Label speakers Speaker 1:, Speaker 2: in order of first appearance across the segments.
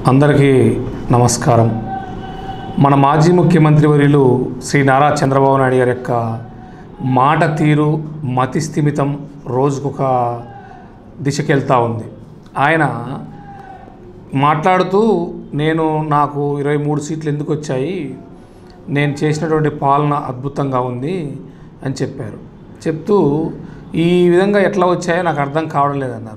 Speaker 1: అందరికీ నమస్కారం మన మాజీ ముఖ్యమంత్రి వర్యులు శ్రీ నారా చంద్రబాబు నాయుడు గారి యొక్క మాట తీరు మతి స్థిమితం రోజుకొక దిశకి వెళ్తూ ఉంది ఆయన మాట్లాడుతూ నేను నాకు ఇరవై మూడు సీట్లు ఎందుకు వచ్చాయి నేను చేసినటువంటి పాలన అద్భుతంగా ఉంది అని చెప్పారు చెప్తూ ఈ విధంగా ఎట్లా వచ్చాయో నాకు అర్థం కావడం లేదన్నారు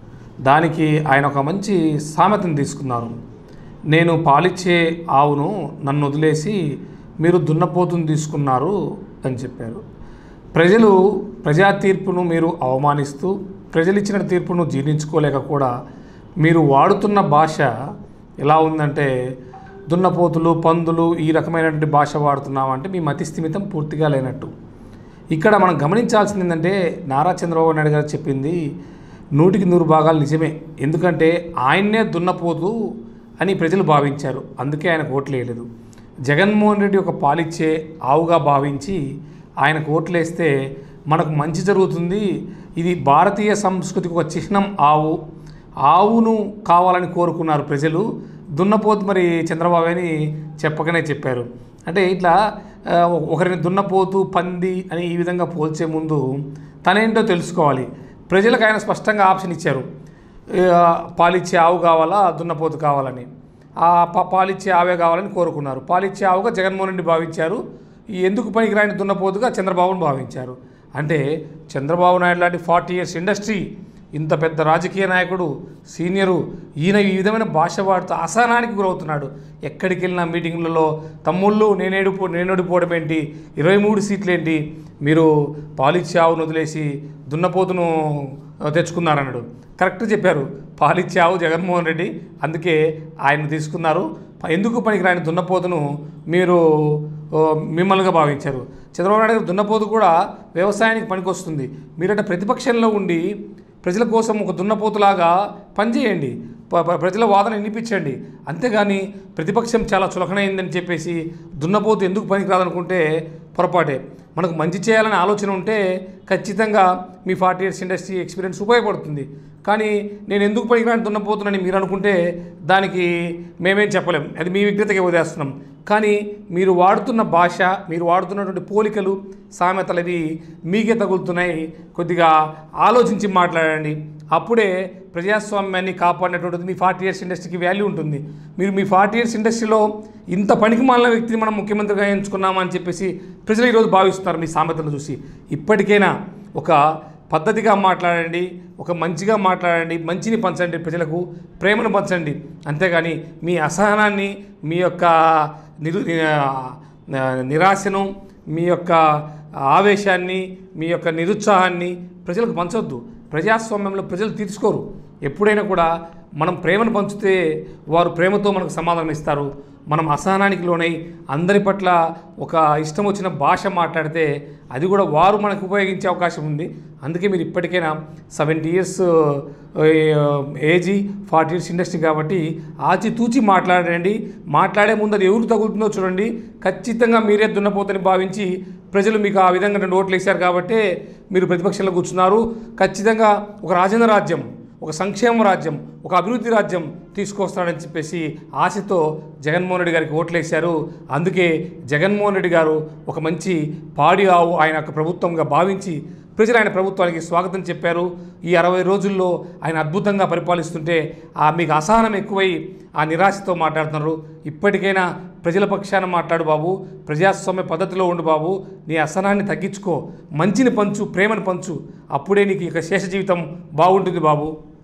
Speaker 1: దానికి ఆయన ఒక మంచి సామెతను తీసుకున్నారు నేను పాలిచ్చే ఆవును నన్ను వదిలేసి మీరు దున్నపోతుని తీసుకున్నారు అని చెప్పారు ప్రజలు ప్రజా తీర్పును మీరు అవమానిస్తూ ప్రజలు ఇచ్చిన తీర్పును జీర్ణించుకోలేక కూడా మీరు వాడుతున్న భాష ఎలా ఉందంటే దున్నపోతులు పందులు ఈ రకమైనటువంటి భాష వాడుతున్నామంటే మీ మతి స్థిమితం పూర్తిగా లేనట్టు ఇక్కడ మనం గమనించాల్సింది ఏంటంటే నారా చంద్రబాబు నాయుడు గారు చెప్పింది నూటికి నూరు భాగాలు నిజమే ఎందుకంటే ఆయన్నే దున్నపోతు అని ప్రజలు భావించారు అందుకే ఆయనకు ఓట్లు వేయలేదు జగన్మోహన్ రెడ్డి ఒక పాలిచ్చే ఆవుగా భావించి ఆయనకు ఓట్లు వేస్తే మనకు మంచి జరుగుతుంది ఇది భారతీయ సంస్కృతికి ఒక చిహ్నం ఆవు ఆవును కావాలని కోరుకున్నారు ప్రజలు దున్నపోతు మరి చంద్రబాబు అని చెప్పకనే చెప్పారు అంటే ఇట్లా ఆ, ఒకరిని దున్నపోతు పంది అని ఈ విధంగా పోల్చే ముందు తనేంటో తెలుసుకోవాలి ప్రజలకు ఆయన స్పష్టంగా ఆప్షన్ ఇచ్చారు ఆ, పాలిచ్చే ఆవు కావాలా దున్నపోతు కావాలని ఆ ప- పాలిచ్చే ఆవే కావాలని కోరుకున్నారు పాలిచ్చే ఆవుగా జగన్మోహన్ రెడ్డి భావించారు ఈ ఎందుకు పనికిరాని దున్నపోతుగా చంద్రబాబును భావించారు అంటే చంద్రబాబు నాయుడు లాంటి ఫార్టీ ఇయర్స్ ఇండస్ట్రీ ఇంత పెద్ద రాజకీయ నాయకుడు సీనియరు ఈయన ఈ విధమైన భాష వాడుతూ అసహనానికి గురవుతున్నాడు ఎక్కడికి వెళ్ళినా మీటింగ్లలో తమ్ముళ్ళు నేనేడు నేనోడిపోవడం ఏంటి ఇరవై మూడు సీట్లు ఏంటి మీరు పాలిచ్చే ఆవును వదిలేసి దున్నపోతును ఆ, తెచ్చుకున్నారన్నాడు కరెక్ట్ చెప్పారు పాలిచ్చే ఆవు జగన్మోహన్ రెడ్డి అందుకే ఆయన తీసుకున్నారు ప- ఎందుకు పనికిరాని దున్నపోతును మీరు ఓ, మిమ్మల్నిగా భావించారు చంద్రబాబు నాయుడు గారు దున్నపోతు కూడా వ్యవసాయానికి పనికొస్తుంది మీరంటే ప్రతిపక్షంలో ఉండి ప్రజల కోసం ఒక దున్నపోతులాగా పనిచేయండి ప- ప- ప్రజల వాదన వినిపించండి అంతేగాని ప్రతిపక్షం చాలా చులకనైందని చెప్పేసి దున్నపోతు ఎందుకు పనికిరాదనుకుంటే పొరపాటే మనకు మంచి చేయాలనే ఆలోచన ఉంటే ఖచ్చితంగా మీ ఫార్టీ ఇయర్స్ ఇండస్ట్రీ ఎక్స్పీరియన్స్ ఉపయోగపడుతుంది కానీ నేను ఎందుకు పనికిరాని దున్నపోతున్నానని మీరు అనుకుంటే దానికి మేమేం చెప్పలేం అది మీ విజ్ఞతకి వదిలేస్తున్నాం కానీ మీరు వాడుతున్న భాష మీరు వాడుతున్నటువంటి పోలికలు సామెతలు అవి మీకే తగులుతున్నాయి కొద్దిగా ఆలోచించి మాట్లాడండి అప్పుడే ప్రజాస్వామ్యాన్ని కాపాడినటువంటిది మీ ఫార్టీ ఇయర్స్ ఇండస్ట్రీకి వాల్యూ ఉంటుంది మీరు మీ ఫార్టీ ఇయర్స్ ఇండస్ట్రీలో ఇంత పనికి మాలిన వ్యక్తిని మనం ముఖ్యమంత్రిగా ఎంచుకున్నామని చెప్పేసి ప్రజలు ఈరోజు భావిస్తున్నారు మీ సామెతలు చూసి ఇప్పటికైనా ఒక పద్ధతిగా మాట్లాడండి ఒక మంచిగా మాట్లాడండి మంచిని పంచండి ప్రజలకు ప్రేమను పంచండి అంతేగాని మీ అసహనాన్ని మీ యొక్క నిరు ఆ, నిరాశను మీ యొక్క ఆవేశాన్ని మీ యొక్క నిరుత్సాహాన్ని ప్రజలకు పంచొద్దు ప్రజాస్వామ్యంలో ప్రజలు తీర్చుకోరు ఎప్పుడైనా కూడా మనం ప్రేమను పంచితే వారు ప్రేమతో మనకు సమాధానం ఇస్తారు మనం అసహనానికి లోనై అందరి పట్ల ఒక ఇష్టం వచ్చిన భాష మాట్లాడితే అది కూడా వారు మనకు ఉపయోగించే అవకాశం ఉంది అందుకే మీరు ఇప్పటికైనా seventy years age forty years industry కాబట్టి ఆచితూచి మాట్లాడండి మాట్లాడే ముందు అది ఎవరు తగులుతుందో చూడండి ఖచ్చితంగా మీరే దున్నపోతని భావించి ప్రజలు మీకు ఆ విధంగా రెండు ఓట్లు వేశారు కాబట్టి మీరు ప్రతిపక్షంలో కూర్చున్నారు ఖచ్చితంగా ఒక రాజేంద్ర రాజ్యం ఒక సంక్షేమ రాజ్యం ఒక అభివృద్ధి రాజ్యం తీసుకొస్తాడని చెప్పేసి ఆశతో జగన్మోహన్ రెడ్డి గారికి ఓట్లేశారు అందుకే జగన్మోహన్ రెడ్డి గారు ఒక మంచి పాడి ఆవు ఆయన యొక్క ప్రభుత్వంగా భావించి ప్రజలు ఆయన ప్రభుత్వానికి స్వాగతం చెప్పారు ఈ అరవై రోజుల్లో ఆయన అద్భుతంగా పరిపాలిస్తుంటే ఆ మీకు అసహనం ఎక్కువై ఆ నిరాశతో మాట్లాడుతున్నారు ఇప్పటికైనా ప్రజల పక్షాన మాట్లాడు బాబు ప్రజాస్వామ్య పద్ధతిలో ఉండు బాబు నీ అసహనాన్ని తగ్గించుకో మంచిని పంచు ప్రేమను పంచు అప్పుడే నీకు ఇక శేష జీవితం బాగుంటుంది బాబు